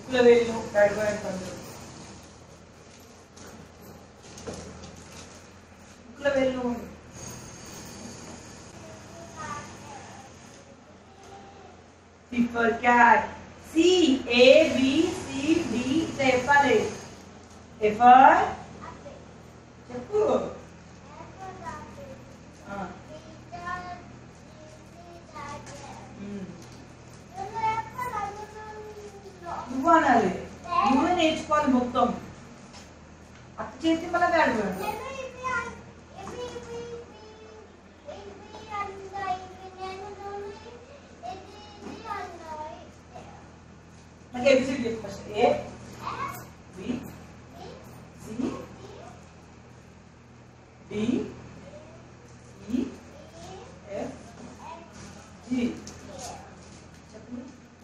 ముక్కుల వేలు గడిపోయిన పండు ముక్కుల వేలు C for cat. C A B C D చెప్పాలి A for చెప్పు ఆ, ఉమ్. నువ్వు అనాలి నువ్వే నేర్చుకోవాలి మొత్తం అక్క చేతి మళ్ళీ గడిపోయాడు నాకు ఎబిసిడి చెప్పు first A B C D E F G చెప్పు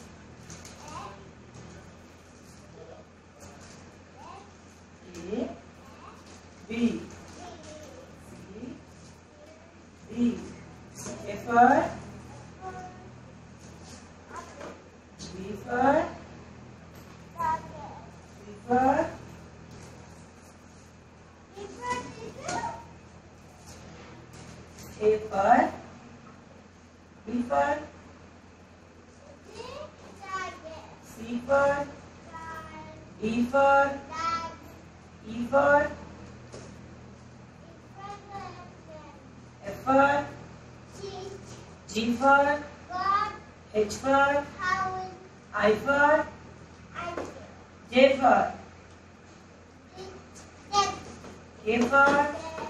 A B C D F for B for C for A for B for C for D for E for F for G for H for I for J for K for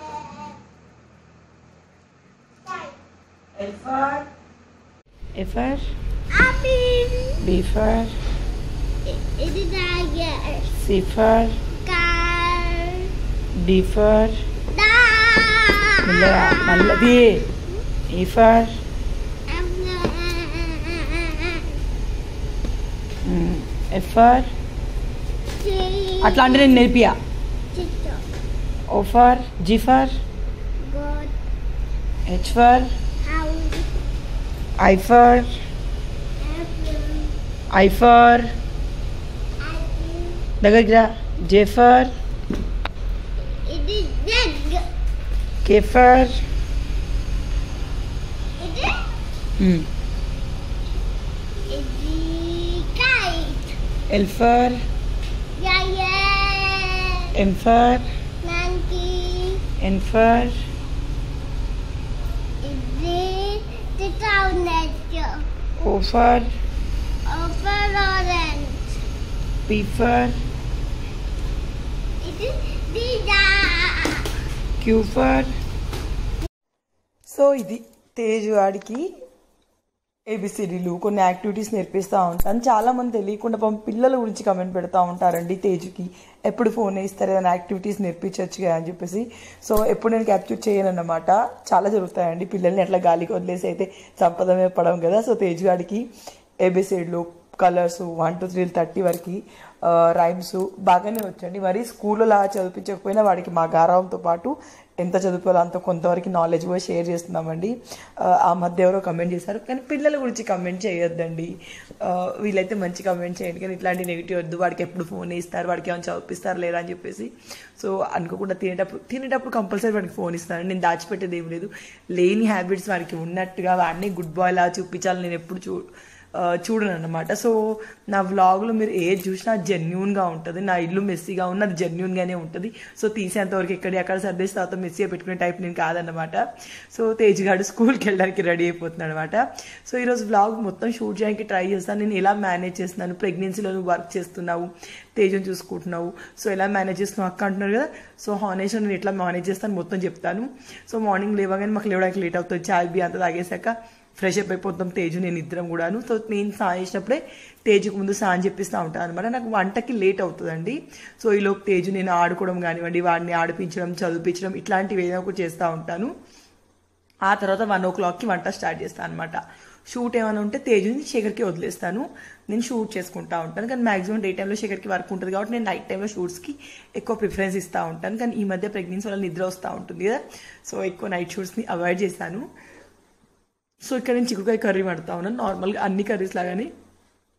L for A for Apple. B for It is tiger. C for Car. D for మెల్లగా మళ్ళీ E for mm, F for అట్లా అంటే నేను నేర్పియా O for G for God. H for House. I for Apple. I for Apple. దగ్గరికి రా J for It is egg. K for It is. mm, It is kite. L for Yeah, yeah. M for Monkey. N for It is the town nature. O for Over orange. P for It is the dog. Q for so ఇది తేజ్ వాడికి ఏబిసిడీలు కొన్ని activities నేర్పిస్తూ ఉంటాను చాలా మంది తెలియకుండా పాపం పిల్లల గురించి కమెంట్ పెడతా ఉంటారండి తేజ్కి ఎప్పుడు ఫోన్ ఇస్తారు ఏదైనా యాక్టివిటీస్ నేర్పించవచ్చు కదా అని చెప్పేసి సో ఎప్పుడు నేను క్యాప్చర్ చేయను అన్నమాట చాలా జరుగుతాయండి పిల్లల్ని ఎట్లా గాలికి వదిలేసి అయితే సంపదమే పడడం కదా సో తేజ్ గాడికి ఏబిసిడ్లు colours one two three thirty వరకు రైమ్స్ బాగానే వచ్చండి మరి స్కూల్లో లా చదివించకపోయినా వాడికి మా గారావంతో పాటు ఎంత చదువుకోవాలో అంత కొంతవరకు నాలెడ్జ్ కూడా షేర్ చేస్తున్నామండి ఆ, ఆ మధ్య ఎవరో కమెంట్ చేశారు కానీ పిల్లల గురించి కమెంట్ చేయొద్దండి ఆ, వీళ్ళైతే మంచి కమెంట్ చేయండి కానీ ఇట్లాంటి నెగిటివ్ వద్దు వాడికి ఎప్పుడు ఫోన్ ఇస్తారు వాడికి ఏమైనా చదివిస్తారు లేదా అని చెప్పేసి సో అనుకోకుండా తినేటప్పుడు తినేటప్పుడు కంపల్సరీ వాడికి ఫోన్ ఇస్తాను నేను దాచిపెట్టేది ఏం లేదు లేని హ్యాబిట్స్ వాడికి ఉన్నట్టుగా వాడిని గుడ్ బాయ్ లా చూపించాలి నేను ఎప్పుడు చూ ఆ, చూడను అనమాట సో నా వ్లాగ్లో మీరు ఏది చూసినా జెన్యున్గా ఉంటుంది నా ఇల్లు మెస్సీగా ఉన్న అది జెన్యున్గానే ఉంటుంది సో తీసేంతవరకు ఎక్కడి అక్కడ సర్దేసి తర్వాత మెస్సీగా పెట్టుకునే టైప్ నేను కాదన్నమాట సో తేజ్ గారు స్కూల్కి వెళ్ళడానికి రెడీ అయిపోతున్నాడు అనమాట సో ఈరోజు వ్లాగ్ మొత్తం షూట్ చేయడానికి ట్రై చేస్తాను నేను ఎలా మేనేజ్ చేస్తున్నాను ప్రెగ్నెన్సీలో నువ్వు వర్క్ చేస్తున్నావు తేజం చూసుకుంటున్నావు సో ఎలా మేనేజ్ చేస్తున్నావు అక్క అంటున్నారు కదా సో హానేష్ నేను ఎట్లా మేనేజ్ చేస్తాను మొత్తం చెప్తాను సో మార్నింగ్ లేవగానే మాకు లేవడానికి లేట్ అవుతుంది చాయ్ బి అంతా తాగేశాక ఫ్రెష్ అప్ అయిపోతాం తేజు నేను ఇద్దరం కూడాను సో నేను సాయం చేసినప్పుడే తేజుకు ముందు సాయం చెప్పిస్తూ ఉంటాను అనమాట నాకు వంటకి లేట్ అవుతుందండి సో ఈలోపు తేజు నేను ఆడుకోవడం కానివ్వండి వాడిని ఆడిపించడం చదివించడం ఇట్లాంటివి ఏదో ఒకటి చేస్తూ ఉంటాను ఆ తర్వాత వన్ ఓ క్లాక్కి వంట స్టార్ట్ చేస్తాను అనమాట షూట్ ఏమైనా ఉంటే తేజుని శేఖర్కి వదిలేస్తాను నేను షూట్ చేసుకుంటా ఉంటాను కానీ మాక్సిమం డే టైంలో శేఖర్కి వర్క్ ఉంటుంది కాబట్టి నేను నైట్ టైంలో షూట్స్కి ఎక్కువ ప్రిఫరెన్స్ ఇస్తూ ఉంటాను కానీ ఈ మధ్య ప్రెగ్నెన్సీ వల్ల నిద్ర వస్తూ ఉంటుంది కదా సో ఎక్కువ నైట్ షూట్స్ని అవాయిడ్ చేశాను సో ఇక్కడ నేను చిక్కుడుకాయ కర్రీ పడతా ఉన్నాను నార్మల్గా అన్ని కర్రీస్ లాగానే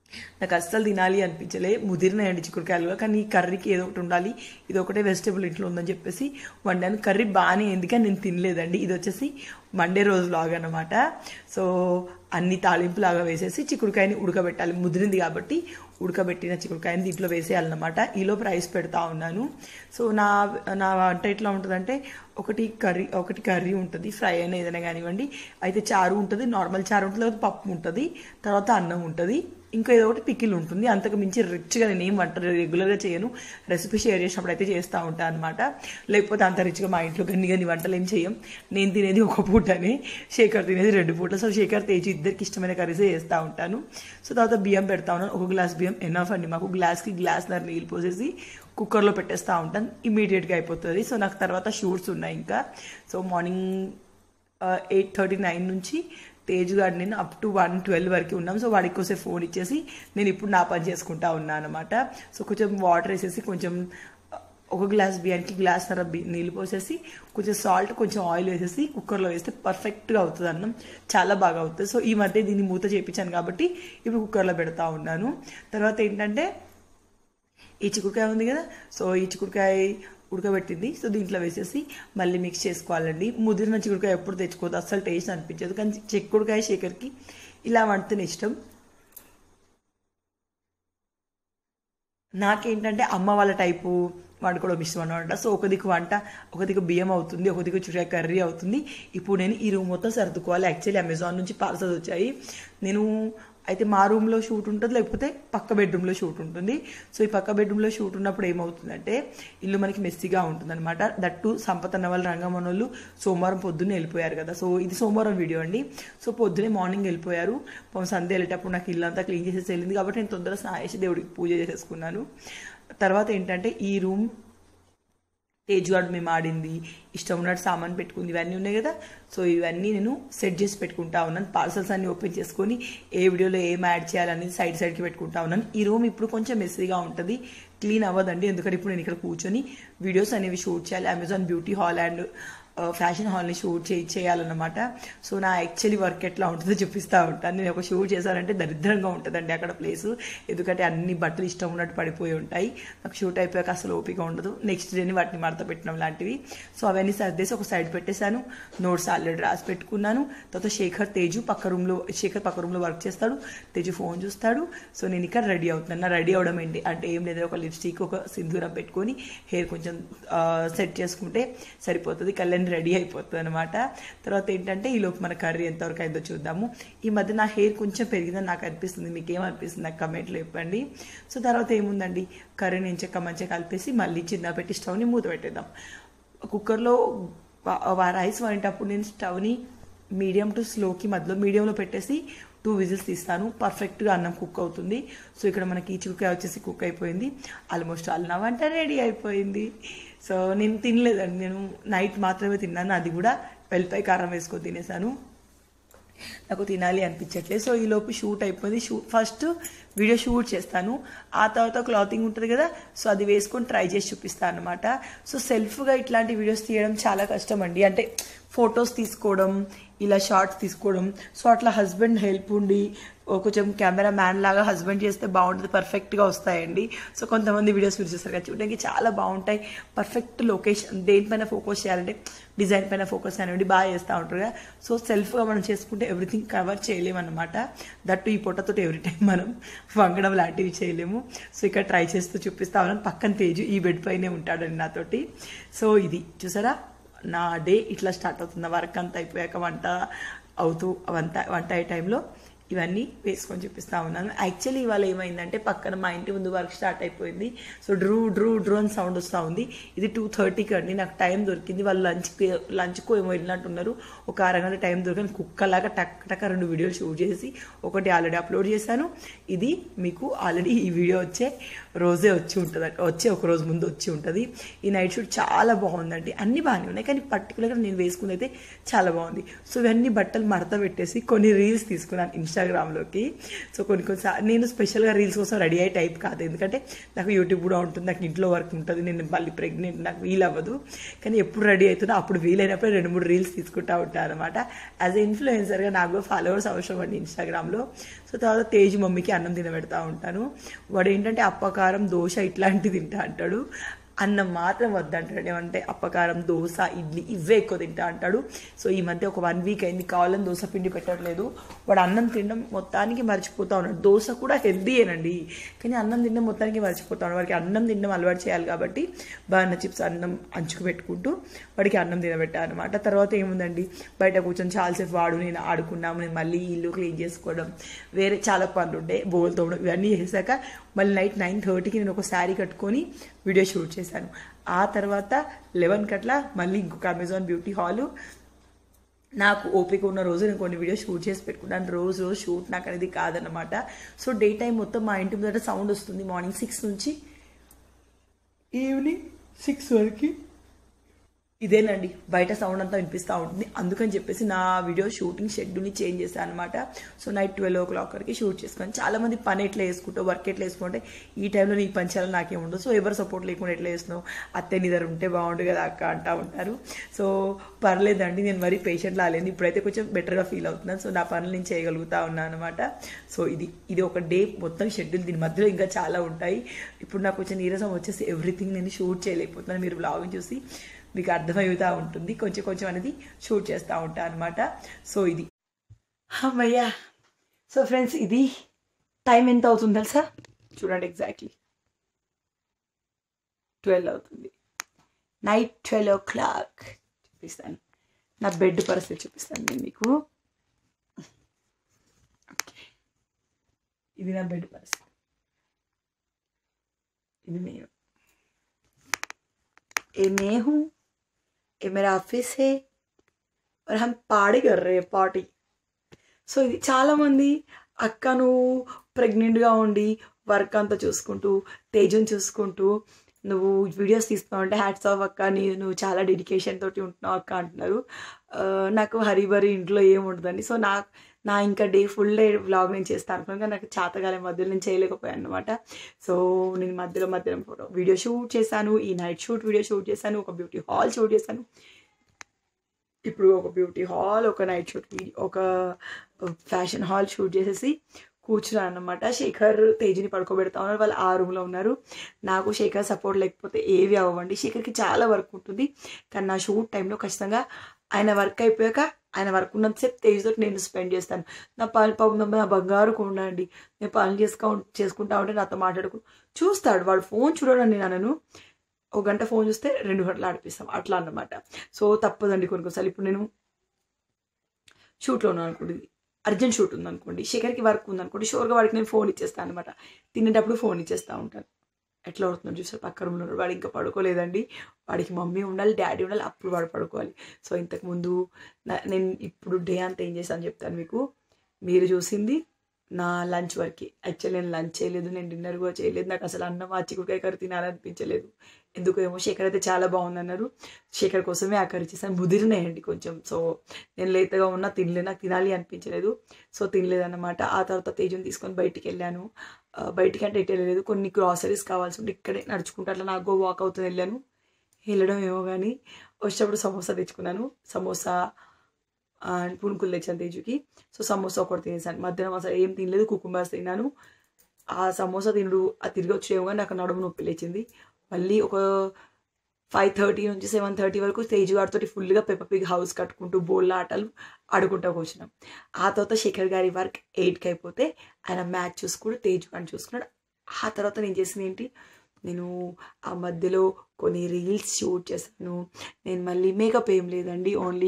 నాకు అస్సలు తినాలి అనిపించలే ముదిరినాయండి చిక్కుడుకాయలు కూడా కానీ ఈ కర్రీకి ఏదో ఒకటి ఉండాలి ఇది ఒకటే వెజిటేబుల్ ఇంట్లో ఉందని చెప్పేసి వండాను కర్రీ బాగానే అయింది కానీ నేను తినలేదండి ఇది వచ్చేసి మండే రోజు లాగా అనమాట సో అన్ని తాలింపు లాగా వేసేసి చిక్కుడుకాయని ఉడకబెట్టాలి ముదిరింది కాబట్టి ఉడకబెట్టిన చిక్కుడుకాయని దీంట్లో వేసేయాలన్నమాట ఈలోపు రైస్ పెడతా ఉన్నాను సో నా నా వంట ఎట్లా ఉంటుందంటే ఒకటి కర్రీ ఒకటి కర్రీ ఉంటుంది ఫ్రై అయినా ఏదైనా కానివ్వండి అయితే చారు ఉంటుంది నార్మల్ చారు ఉంటుంది లేకపోతే పప్పు ఉంటుంది తర్వాత అన్నం ఉంటుంది ఇంకా ఏదో ఒకటి పికిల్ ఉంటుంది అంతకు మించి రిచ్గా నేను ఏం వంట రెగ్యులర్గా చేయను రెసిపీ షేర్ చేసినప్పుడు అయితే చేస్తూ ఉంటాను అనమాట లేకపోతే అంత రిచ్గా మా ఇంట్లో గన్ని గన్ని వంటలు ఏం చేయం నేను తినేది ఒక పూటనే శేఖర్ తినేది రెండు పూటలు సో శేఖర్ తేజు ఇద్దరికి ఇష్టమైన కర్రీసే చేస్తూ ఉంటాను సో తర్వాత బియ్యం పెడతా ఉన్నాను ఒక గ్లాస్ బియ్యం ఎనఫ్ అండి మాకు గ్లాస్కి గ్లాస్ నర నీళ్ళు పోసేసి కుక్కర్లో పెట్టేస్తూ ఉంటాను ఇమీడియట్గా అయిపోతుంది సో నాకు తర్వాత షూట్స్ ఉన్నాయి ఇంకా so morning eight thirty nine నుంచి తేజ్ గారు నేను అప్ టు వన్ ట్వెల్వ్ వరకు ఉన్నాం సో వాడికి కోసే ఫోన్ ఇచ్చేసి నేను ఇప్పుడు నా పని చేసుకుంటా ఉన్నాను అనమాట సో కొంచెం వాటర్ వేసేసి కొంచెం ఒక గ్లాస్ బియ్యానికి గ్లాస్ నర బి నీళ్ళు పోసేసి కొంచెం సాల్ట్ కొంచెం ఆయిల్ వేసేసి కుక్కర్లో వేస్తే పర్ఫెక్ట్గా అవుతుంది అన్నం చాలా బాగా అవుతుంది సో ఈ మధ్య దీన్ని మూత చేయించాను కాబట్టి ఇప్పుడు కుక్కర్లో పెడతా ఉన్నాను తర్వాత ఏంటంటే ఈ చిక్కుడుకాయ ఉంది కదా సో ఈ చిక్కుడుకాయ ఉడకబెట్టింది సో దీంట్లో వేసేసి మళ్ళీ మిక్స్ చేసుకోవాలండి ముదిరిన చిక్కుడుకాయ ఎప్పుడు తెచ్చుకోవద్దు అస్సలు టేస్ట్ అనిపించదు కానీ చిక్కుడుకాయ శేఖర్కి ఇలా వంటనే ఇష్టం నాకేంటంటే అమ్మ వాళ్ళ టైపు వండుకోవడం ఇష్టం అనమాట సో ఒక దిక్కు వంట ఒక దిక్కు బియ్యం అవుతుంది ఒక దిక్కు చుట్టూ కర్రీ అవుతుంది ఇప్పుడు నేను ఈ రూమ్ మొత్తం సర్దుకోవాలి యాక్చువల్లీ అమెజాన్ నుంచి పార్సల్స్ వచ్చాయి నేను అయితే మా రూమ్లో షూట్ ఉంటుంది లేకపోతే పక్క బెడ్రూమ్లో షూట్ ఉంటుంది సో ఈ పక్క బెడ్రూమ్లో షూట్ ఉన్నప్పుడు ఏమవుతుందంటే ఇల్లు మనకి మెస్సీగా ఉంటుంది అనమాట దట్టు సంపత్ వాళ్ళ రంగమనోళ్ళు సోమవారం పొద్దున్నే వెళ్ళిపోయారు కదా సో ఇది సోమవారం వీడియో అండి సో పొద్దునే మార్నింగ్ వెళ్ళిపోయారు పాపం సంధ్య వెళ్ళేటప్పుడు నాకు ఇల్లు అంతా క్లీన్ చేసేసి వెళ్ళింది కాబట్టి నేను తొందరగా స్నాయేసి దేవుడికి పూజ చేసేసుకున్నాను తర్వాత ఏంటంటే ఈ రూమ్ తేజ్గాడు మేము ఆడింది ఇష్టం ఉన్నట్టు సామాన్ పెట్టుకుంది ఇవన్నీ ఉన్నాయి కదా సో ఇవన్నీ నేను సెట్ చేసి పెట్టుకుంటా ఉన్నాను పార్సల్స్ అన్ని ఓపెన్ చేసుకొని ఏ వీడియోలో ఏం యాడ్ చేయాలనేది సైడ్ సైడ్కి పెట్టుకుంటా ఉన్నాను ఈ రూమ్ ఇప్పుడు కొంచెం మెస్సీగా ఉంటుంది క్లీన్ అవ్వదండి ఎందుకంటే ఇప్పుడు నేను ఇక్కడ కూర్చొని వీడియోస్ అనేవి షూట్ చేయాలి Amazon beauty haul and fashion హాల్ని షూట్ చేయి చేయాలన్నమాట సో నా యాక్చువల్లీ వర్క్ ఎట్లా ఉంటుందో చూపిస్తూ ఉంటాను నేను ఒక షూట్ చేశానంటే దరిద్రంగా ఉంటుందండి అక్కడ ప్లేస్ ఎందుకంటే అన్ని బట్టలు ఇష్టం ఉన్నట్టు పడిపోయి ఉంటాయి నాకు షూట్ అయిపోయాక అసలు ఓపిక ఉండదు నెక్స్ట్ డేని వాటిని మడత పెట్టడం లాంటివి సో అవన్నీ సర్దేసి ఒక సైడ్ పెట్టేశాను నోట్స్ ఆల్రెడీ రాసి పెట్టుకున్నాను తర్వాత శేఖర్ తేజు పక్క రూమ్లో శేఖర్ పక్క రూమ్లో వర్క్ చేస్తాడు తేజు ఫోన్ చూస్తాడు సో నేను ఇక్కడ రెడీ అవుతున్నాను నా రెడీ అవడం ఏంటి అంటే ఏం లేదు ఒక లిప్స్టిక్ ఒక సింధూరం పెట్టుకొని హెయిర్ కొంచెం సెట్ చేసుకుంటే సరిపోతుంది కళ్యాణ్ రెడీ అయిపోతుంది అనమాట తర్వాత ఏంటంటే ఈ లోపు మన కర్రీ ఎంతవరకు అయిందో చూద్దాము ఈ మధ్య నా హెయిర్ కొంచెం పెరిగిందని నాకు అనిపిస్తుంది మీకు ఏమనిపిస్తుంది నాకు కమెంట్లో చెప్పండి సో తర్వాత ఏముందండి కర్రీని ఎంచక్క మంచిగా కలిపేసి మళ్ళీ చిన్న పెట్టి స్టవ్ని మూత పెట్టేద్దాం కుక్కర్లో రైస్ వండేటప్పుడు నేను స్టవ్ని మీడియం టు స్లోకి మధ్యలో మీడియంలో పెట్టేసి టూ విజిల్స్ తీస్తాను పర్ఫెక్ట్గా అన్నం కుక్ అవుతుంది సో ఇక్కడ మనకి ఈ చిక్కుకాయ వచ్చేసి కుక్ అయిపోయింది ఆల్మోస్ట్ ఆల్ నా వంట రెడీ అయిపోయింది సో నేను తినలేదండి నేను నైట్ మాత్రమే తిన్నాను అది కూడా వెల్లిపాయ కారం వేసుకొని తినేసాను నాకు తినాలి అనిపించట్లేదు సో ఈ లోపు షూట్ అయిపోయింది షూట్ ఫస్ట్ వీడియో షూట్ చేస్తాను ఆ తర్వాత క్లాతింగ్ ఉంటుంది కదా సో అది వేసుకొని ట్రై చేసి చూపిస్తాను అనమాట సో సెల్ఫ్గా ఇట్లాంటి వీడియోస్ తీయడం చాలా కష్టం అండి అంటే ఫొటోస్ తీసుకోవడం ఇలా షార్ట్స్ తీసుకోవడం సో అట్లా హస్బెండ్ హెల్ప్ ఉండి ఓ కొంచెం కెమెరా మ్యాన్ లాగా హస్బెండ్ చేస్తే బాగుంటుంది పర్ఫెక్ట్గా వస్తాయండి సో కొంతమంది వీడియోస్ మీరు చూస్తారు కదా చూడడానికి చాలా బాగుంటాయి పర్ఫెక్ట్ లొకేషన్ దేనిపైన ఫోకస్ చేయాలంటే డిజైన్ పైన ఫోకస్ అనేవి బాగా చేస్తూ ఉంటారు కదా సో సెల్ఫ్గా మనం చేసుకుంటే ఎవ్రీథింగ్ కవర్ చేయలేమన్నమాట దట్టు ఈ పొట్టతో ఎవ్రీ టైం మనం వంగడం లాంటివి చేయలేము సో ఇక్కడ ట్రై చేస్తూ చూపిస్తా ఉన్నాను పక్కన తేజు ఈ బెడ్ పైనే ఉంటాడండి నాతోటి సో ఇది చూసారా నా డే ఇట్లా స్టార్ట్ అవుతుంది వర్క్ అంతా అయిపోయాక వంట అవుతూ వంట వంట అయ్యే టైంలో ఇవన్నీ వేసుకొని చూపిస్తా ఉన్నాను యాక్చువల్లీ ఇవాళ ఏమైందంటే పక్కన మా ఇంటి ముందు వర్క్ స్టార్ట్ అయిపోయింది సో డ్రూ డ్రూ డ్రూ అని సౌండ్ వస్తూ ఉంది ఇది టూ థర్టీకి అండి నాకు టైం దొరికింది వాళ్ళు లంచ్కి లంచ్కు ఏమో వెళ్ళినట్టున్నారు ఒక అరగంట టైం దొరికింది కుక్కలాగా టక్ టక్ రెండు వీడియోలు షూట్ చేసి ఒకటి ఆల్రెడీ అప్లోడ్ చేశాను ఇది మీకు ఆల్రెడీ ఈ వీడియో వచ్చే రోజే వచ్చి ఉంటుంది వచ్చే ఒక రోజు ముందు వచ్చి ఉంటుంది ఈ నైట్ షూట్ చాలా బాగుందండి అన్ని బాగానే ఉన్నాయి కానీ పర్టికులర్గా నేను వేసుకుంది అయితే చాలా బాగుంది సో ఇవన్నీ బట్టలు మడత పెట్టేసి కొన్ని రీల్స్ తీసుకున్నాను ఇన్స్టాగ్రామ్లోకి సో కొన్ని కొన్నిసార్లు నేను స్పెషల్గా రీల్స్ కోసం రెడీ అయ్యే టైప్ కాదు ఎందుకంటే నాకు యూట్యూబ్ కూడా ఉంటుంది నాకు ఇంట్లో వర్క్ ఉంటుంది నేను మళ్ళీ ప్రెగ్నెంట్ నాకు వీల్ అవ్వదు కానీ ఎప్పుడు రెడీ అవుతుందో అప్పుడు వీలైనప్పుడు రెండు మూడు రీల్స్ తీసుకుంటా ఉంటాను అనమాట యాజ్ ఎ ఇన్ఫ్లుయెన్సర్గా నాకు కూడా ఫాలోవర్స్ అవసరం అండి ఇన్స్టాగ్రామ్లో సో తర్వాత తేజ్ మమ్మీకి అన్నం తినబెడతా ఉంటాను వాడు ఏంటంటే అప్పకారం దోశ ఇట్లాంటివి తింటా అంటాడు అన్నం మాత్రం వద్దంటాడు ఏమంటే అప్పకారం దోశ ఇడ్లీ ఇవే ఎక్కువ తింటా అంటాడు సో ఈ మధ్య ఒక వన్ వీక్ అయింది కావాలని దోశ పిండి పెట్టట్లేదు వాడు అన్నం తినడం మొత్తానికి మర్చిపోతా ఉన్నాడు దోశ కూడా హెల్దీయేనండి కానీ అన్నం తినడం మొత్తానికి మర్చిపోతా ఉన్నాడు వాడికి అన్నం తినడం అలవాటు చేయాలి కాబట్టి బాగా చిప్స్ అన్నం అంచుకు పెట్టుకుంటూ వాడికి అన్నం తినబెట్టాను అనమాట తర్వాత ఏముందండి బయట కూర్చొని చాలాసేపు వాడు నేను ఆడుకున్నాము నేను మళ్ళీ ఇల్లు క్లీన్ చేసుకోవడం వేరే చాలా పనులు ఉండే బోల్ తోమడం ఇవన్నీ చేశాక మళ్ళీ నైట్ నైన్ థర్టీకి నేను ఒక శారీ కట్టుకొని వీడియో షూట్ చేశాను ఆ తర్వాత లెవెన్ కట్లా మళ్ళీ ఇంకొక అమెజాన్ బ్యూటీ హాలు నాకు ఓపిక ఉన్న రోజు నేను కొన్ని వీడియోస్ షూట్ చేసి పెట్టుకున్నాను రోజు రోజు షూట్ నాకు అనేది కాదనమాట సో డే టైం మొత్తం మా ఇంటి ముందర సౌండ్ వస్తుంది మార్నింగ్ సిక్స్ నుంచి ఈవినింగ్ సిక్స్ వరకు ఇదేనండి బయట సౌండ్ అంతా వినిపిస్తూ ఉంటుంది అందుకని చెప్పేసి నా వీడియో షూటింగ్ షెడ్యూల్ని చేంజ్ చేశాను అనమాట so night twelve o'clock వరకు షూట్ చేసుకొని చాలా మంది పని ఎట్లా వేసుకుంటావు వర్క్ ఎట్లా వేసుకుంటే ఈ టైంలో నీకు పని చేయాలని నాకేం ఉండదు సో ఎవరు సపోర్ట్ లేకుండా ఎట్లా వేస్తున్నావు అత్తే నీ దగ్గర ఉంటే బాగుంటుంది కదా అక్క అంటా ఉంటారు సో పర్లేదండి నేను మరీ పేషెంట్ లాలేదు ఇప్పుడైతే కొంచెం బెటర్గా ఫీల్ అవుతున్నాను సో నా పనులు నేను చేయగలుగుతా ఉన్నాను అనమాట సో ఇది ఇది ఒక డే మొత్తం షెడ్యూల్ దీని మధ్యలో ఇంకా చాలా ఉంటాయి ఇప్పుడు నాకు కొంచెం నీరసం వచ్చేసి ఎవ్రీథింగ్ నేను షూట్ చేయలేకపోతున్నాను మీరు బ్లాగింగ్ చూసి మీకు అర్థమవుతూ ఉంటుంది కొంచెం కొంచెం అనేది షూట్ చేస్తూ ఉంటాను అనమాట సో ఇది అమ్మయ్యా సో ఫ్రెండ్స్ ఇది టైం ఎంత అవుతుంది తెలుసా చూడండి ఎగ్జాక్ట్లీ ట్వెల్వ్ అవుతుంది నైట్ ట్వెల్వ్ ఓ క్లాక్ చూపిస్తాను నా బెడ్ పరిస్థితి చూపిస్తాను నేను మీకు ఓకే ఇది నా బెడ్ పరిస్థితి ఇది నేను ये मैं हूँ ये मेरा ऑफिस है और हम पार्टी कर रहे हैं పార్టీ సో ఇది చాలామంది అక్క నువ్వు ప్రెగ్నెంట్గా ఉండి వర్క్ అంతా చూసుకుంటూ తేజుని చూసుకుంటూ నువ్వు వీడియోస్ తీస్తున్నావు అంటే హ్యాట్స్ ఆఫ్ అక్క నీ నువ్వు చాలా డెడికేషన్ తోటి ఉంటున్నావు అక్క అంటున్నారు ఆ, నాకు హరిబరి ఇంట్లో ఏం ఉండదండి సో నా నా ఇంకా డే ఫుల్ డే వ్లాగ్ నేను చేస్తాను అనుకున్నాను కానీ నాకు చేతగాలే మధ్యలో నేను చేయలేకపోయాను అనమాట సో నేను మధ్యలో మధ్యలో ఫోటో వీడియో షూట్ చేశాను ఈ నైట్ షూట్ వీడియో షూట్ చేశాను ఒక బ్యూటీ హాల్ షూట్ చేశాను ఇప్పుడు ఒక బ్యూటీ హాల్ ఒక నైట్ షూట్ ఒక ఫ్యాషన్ హాల్ షూట్ చేసేసి కూర్చున్నాను అనమాట శేఖర్ తేజుని పడుకోబెడతా ఉన్నారు వాళ్ళు ఆ రూమ్లో ఉన్నారు నాకు శేఖర్ సపోర్ట్ లేకపోతే ఏవి అవ్వండి శేఖర్కి చాలా వర్క్ ఉంటుంది కానీ నా షూట్ టైంలో ఖచ్చితంగా ఆయన వర్క్ అయిపోయాక ఆయన వర్క్ ఉన్నంతసేపు తేజ్తో నేను స్పెండ్ చేస్తాను నా పాలు పాపం నా బంగారు కొండ అండి నేను పనులు చేసుకో చేసుకుంటా ఉంటే నాతో మాట్లాడుకు చూస్తాడు వాడు ఫోన్ చూడడండి నన్ను ఒక గంట ఫోన్ చూస్తే రెండు గంటలు ఆడిపిస్తాం అట్లా అన్నమాట సో తప్పదండి కొన్ని కొన్నిసార్లు ఇప్పుడు నేను షూట్లో ఉన్నాను అనుకోండి అర్జెంట్ షూట్ ఉందనుకోండి శేఖర్కి వర్క్ ఉందనుకోండి షోర్గా వాడికి నేను ఫోన్ ఇచ్చేస్తాను అనమాట తినేటప్పుడు ఫోన్ ఇచ్చేస్తూ ఉంటాను ఎట్లా అవుతుందో చూసారు పక్క రూమ్లో ఉన్నాడు వాడు ఇంకా పడుకోలేదండి వాడికి మమ్మీ ఉండాలి డాడీ ఉండాలి అప్పుడు వాడు పడుకోవాలి సో ఇంతకుముందు నా- నేను ఇప్పుడు డే అంతా ఏం చేశాను చెప్తాను మీకు మీరు చూసింది నా లంచ్ వరకు యాక్చువల్లీ నేను లంచ్ చేయలేదు నేను డిన్నర్ కూడా చేయలేదు నాకు అసలు అన్నం ఆ చిక్కుడుకాయ కర్రీ తినాలనిపించలేదు ఎందుకు ఏమో శేఖర్ అయితే చాలా బాగుందన్నారు శేఖర్ కోసమే ఆ కర్రీ చేశాను ముదిరినాయండి కొంచెం సో నేను లేతగా ఉన్నా తినలేదు నాకు తినాలి అనిపించలేదు సో తినలేదన్నమాట ఆ తర్వాత తేజుని తీసుకొని బయటికి వెళ్ళాను ఆ, బయటికి అంటే ఎటు వెళ్ళలేదు కొన్ని గ్రాసరీస్ కావాల్సి ఉంటే ఇక్కడే నడుచుకుంటూ అట్లా నాకు వాక్ అవుతుంది వెళ్ళాను వెళ్ళడం ఏమో కానీ వచ్చేటప్పుడు సమోసా తెచ్చుకున్నాను సమోసా ఆ, పునుకులు తెచ్చాను తేజుకి సో సమోసా ఒకటి తినేసాను మధ్యాహ్నం అసలు ఏం తినలేదు కుకుంబర్స్ తిన్నాను ఆ సమోసా తినడు ఆ తిరిగి వచ్చేమో కానీ నాకు నడుము నొప్పి లేచింది మళ్ళీ ఒక ఫైవ్ థర్టీ నుంచి సెవెన్ థర్టీ వరకు తేజు గారితో ఫుల్గా పెప్ప పిగ్ హౌస్ కట్టుకుంటూ బోళ్ళ ఆటలు ఆడుకుంటూ కూర్చున్నాం ఆ తర్వాత శేఖర్ గారి వర్క్ ఎయిట్కి అయిపోతే ఆయన మ్యాచ్ చూసుకుని తేజు గారిని చూసుకున్నాడు ఆ తర్వాత నేను చేసింది ఏంటి నేను ఆ మధ్యలో కొన్ని రీల్స్ షూట్ చేశాను నేను మళ్ళీ మేకప్ ఏం లేదండి ఓన్లీ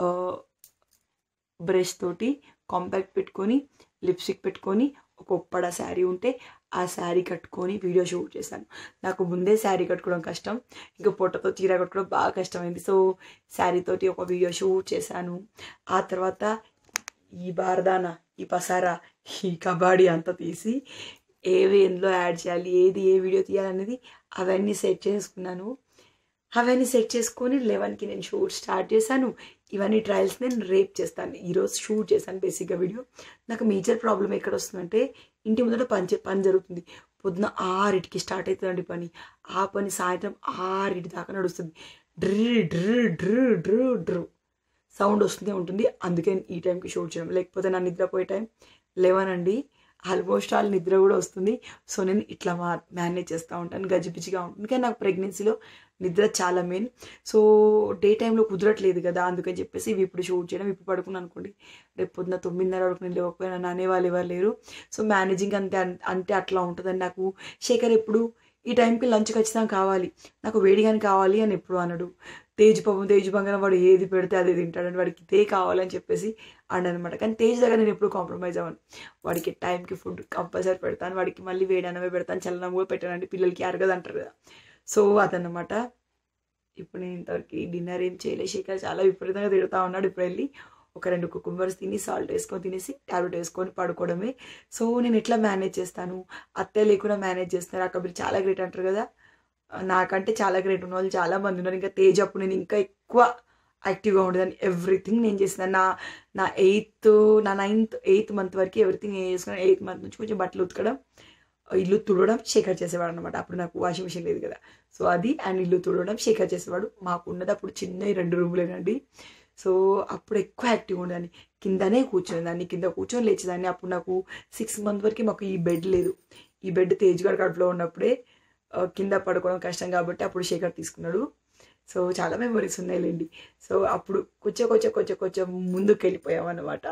బ్రష్ తోటి కాంపాక్ట్ పెట్టుకొని లిప్స్టిక్ పెట్టుకొని ఒక ఒప్పడ శారీ ఉంటే ఆ శారీ కట్టుకొని వీడియో షూట్ చేశాను నాకు ముందే శారీ కట్టుకోవడం కష్టం ఇంకా పొట్టతో చీర కట్టుకోవడం బాగా కష్టమైంది సో శారీ తోటి ఒక వీడియో షూట్ చేశాను ఆ తర్వాత ఈ బార్దానా ఈ పసారా ఈ కబాడీ అంతా తీసి ఏవి ఎందులో యాడ్ చేయాలి ఏది ఏ వీడియో తీయాలనేది అవన్నీ సెట్ చేసుకున్నాను అవన్నీ సెట్ చేసుకొని లెవెన్కి నేను షూట్ స్టార్ట్ చేశాను ఇవన్నీ ట్రయల్స్ నేను రేపు చేస్తాను ఈరోజు షూట్ చేశాను బేసిక్గా వీడియో నాకు మేజర్ ప్రాబ్లం ఎక్కడ వస్తుందంటే ఇంటి ముందర పని చే- పని జరుగుతుంది పొద్దున ఆరింటికి స్టార్ట్ అవుతుందండి పని ఆ పని సాయంత్రం ఆరింటి దాకా నడుస్తుంది డ్రీ డ్రీ డ్రీ డ్రీ డ్రూ సౌండ్ వస్తూనే ఉంటుంది అందుకే ఈ టైంకి షూట్ చేయడం లేకపోతే నా నిద్రపోయే టైం లెవెన్ అండి ఆల్మోస్ట్ ఆల్ నిద్ర కూడా వస్తుంది సో నేను ఇట్లా మా మేనేజ్ చేస్తూ ఉంటాను గజిబిజిగా ఉంటుంది కానీ నాకు ప్రెగ్నెన్సీలో నిద్ర చాలా మెయిన్ సో డే టైంలో కుదరట్లేదు కదా అందుకని చెప్పేసి ఇవి ఇప్పుడు షూట్ చేయడం ఇప్పుడు పడుకున్నాను అనుకోండి రేపు పొద్దున్న తొమ్మిదిన్నర వరకు నేను లేకపోయినా నన్ను అనేవాళ్ళు ఎవరు లేరు సో మేనేజింగ్ అంతే అంటే అట్లా ఉంటుందని నాకు శేఖర్ ఎప్పుడు ఈ టైంకి లంచ్ ఖచ్చితంగా కావాలి నాకు వేడిగానే కావాలి అని ఎప్పుడు అనడు తేజ్ పాపం తేజ్ బంగారం వాడు ఏది పెడితే అదే తింటాడని వాడికి ఇదే కావాలని చెప్పేసి అనమాట కానీ తేజ్ దగ్గర నేను ఎప్పుడు కాంప్రమైజ్ అవ్వను వాడికి టైంకి ఫుడ్ కంపల్సరీ పెడతాను వాడికి మళ్ళీ వేడనమే పెడతాను చల్లనం కూడా పెట్టానండి పిల్లలకి అరగదు అంటారు కదా సో అదన్నమాట ఇప్పుడు నేను ఇంతవరకు డిన్నర్ ఏం చేయలేదు శేఖర్ చాలా విపరీతంగా తిడుతూ ఉన్నాడు ఇప్పుడు వెళ్ళి ఒక రెండు కుకుంబర్స్ తిని సాల్ట్ వేసుకొని తినేసి టాబ్లెట్ వేసుకొని పడుకోవడమే సో నేను ఎట్లా మేనేజ్ చేస్తాను అత్తయ్య లేకుండా మేనేజ్ చేస్తున్నారు అక్కడ మీరు చాలా గ్రేట్ అంటారు కదా నాకంటే చాలా గ్రేట్ ఉన్న వాళ్ళు చాలా మంది ఉన్నారు ఇంకా తేజ్ అప్పుడు నేను ఇంకా ఎక్కువ యాక్టివ్గా ఉండేదాన్ని ఎవ్రీథింగ్ నేను చేసిన నా నా ఎయిత్ నా నైన్త్ ఎయిత్ మంత్ వరకు ఎవ్రీథింగ్ నేను చేసుకున్నాను ఎయిత్ మంత్ నుంచి కొంచెం బట్టలు ఉతకడం ఇల్లు తుడవడం శేఖర్ చేసేవాడు అనమాట అప్పుడు నాకు వాషింగ్ మిషన్ లేదు కదా సో అది అండ్ ఇల్లు తుడవడం శేఖర్ చేసేవాడు మాకు ఉన్నది అప్పుడు చిన్న ఈ రెండు రూములేనండి సో అప్పుడు ఎక్కువ యాక్టివ్గా ఉండేదాన్ని కిందనే కూర్చునేదాన్ని కింద కూర్చొని లేచేదాన్ని అప్పుడు నాకు సిక్స్ మంత్ వరకు మాకు ఈ బెడ్ లేదు ఈ బెడ్ తేజ్గఢ్ కడుపులో ఉన్నప్పుడే ఆ, కింద పడుకోవడం కష్టం కాబట్టి అప్పుడు శేఖర్ తీసుకున్నాడు సో చాలా మెమరీస్ ఉన్నాయిలేండి సో అప్పుడు కొంచెం కొంచెం కొంచెం కొంచెం ముందుకు వెళ్ళిపోయాం అన్నమాట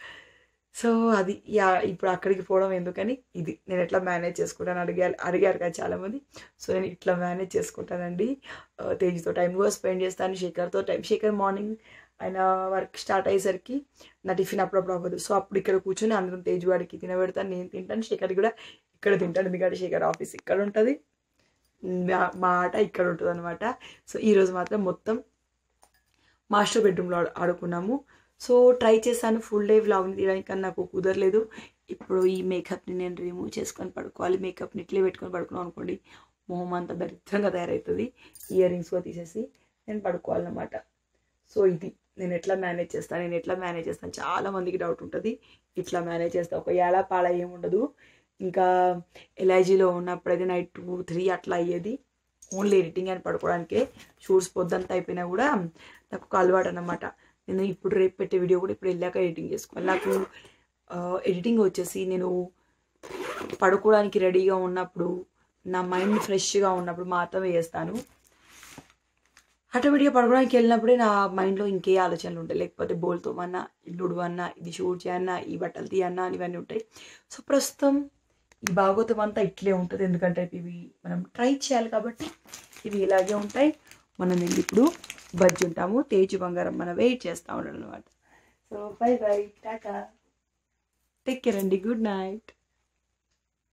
సో అది యా ఇప్పుడు అక్కడికి పోవడం ఎందుకని ఇది నేను ఎట్లా మేనేజ్ చేసుకుంటాను అడిగారు అడిగారు కదా చాలామంది సో నేను ఇట్లా మేనేజ్ చేసుకుంటానండి ఆ, తేజ్తో టైం కూడా స్పెండ్ చేస్తాను శేఖర్తో టైం శేఖర్ మార్నింగ్ ఆయన వర్క్ స్టార్ట్ అయ్యేసరికి నా టిఫిన్ అప్పుడప్పుడు అవ్వదు సో అప్పుడు ఇక్కడ కూర్చొని అందరం తేజ్ వాడికి తినబెడతాను నేను తింటాను శేఖర్ కూడా ఇక్కడ తింటాడు ఎందుకంటే శేఖర్ ఆఫీస్ ఇక్కడ ఉంటుంది మా- మా ఆట ఇక్కడ ఉంటుంది అనమాట సో ఈరోజు మాత్రం మొత్తం మాస్టర్ బెడ్రూమ్లో ఆడు ఆడుకున్నాము సో ట్రై చేశాను ఫుల్ డే వ్లాగ్ని తీయడానికి కానీ నాకు కుదరలేదు ఇప్పుడు ఈ మేకప్ని నేను రిమూవ్ చేసుకొని పడుకోవాలి మేకప్ని ఇట్లే పెట్టుకొని పడుకున్నాం అనుకోండి మొహం అంతా దరిద్రంగా తయారవుతుంది ఇయర్ రింగ్స్ కూడా తీసేసి నేను పడుకోవాలన్నమాట సో ఇది నేను ఎట్లా మేనేజ్ చేస్తాను నేను ఎట్లా మేనేజ్ చేస్తాను చాలా మందికి డౌట్ ఉంటుంది ఇట్లా మేనేజ్ చేస్తాను ఒక ఏళ పాల ఏముండదు ఇంకా ఎల్ఐజీలో ఉన్నప్పుడైతే నైట్ టూ త్రీ అట్లా అయ్యేది ఓన్లీ ఎడిటింగ్ అని పడుకోవడానికే షూట్స్ పొద్దంతా అయిపోయినా కూడా నాకు ఒక అలవాటు అనమాట నేను ఇప్పుడు రేపు పెట్టే వీడియో కూడా ఇప్పుడు వెళ్ళాక ఎడిటింగ్ చేసుకోవాలి నాకు ఎడిటింగ్ వచ్చేసి నేను పడుకోవడానికి రెడీగా ఉన్నప్పుడు నా మైండ్ ఫ్రెష్గా ఉన్నప్పుడు మాత్రమే చేస్తాను ఆటోమేటిక్గా పడుకోవడానికి వెళ్ళినప్పుడే నా మైండ్లో ఇంకే ఆలోచనలు ఉంటాయి లేకపోతే బోల్తో అన్నా ఇల్లుడు అన్నా ఇది షూట్ చేయన్నా ఈ బట్టలు తీయన్నా అని ఇవన్నీ ఉంటాయి సో ప్రస్తుతం ఈ భాగవతం అంతా ఇట్లే ఉంటుంది ఎందుకంటే ఇవి మనం ట్రై చేయాలి కాబట్టి ఇవి ఇలాగే ఉంటాయి మనం వెళ్ళి ఇప్పుడు బజ్జి ఉంటాము తేజు బంగారం మనం వెయిట్ చేస్తూ ఉంటాం అనమాట so bye bye tata take care అండి గుడ్ నైట్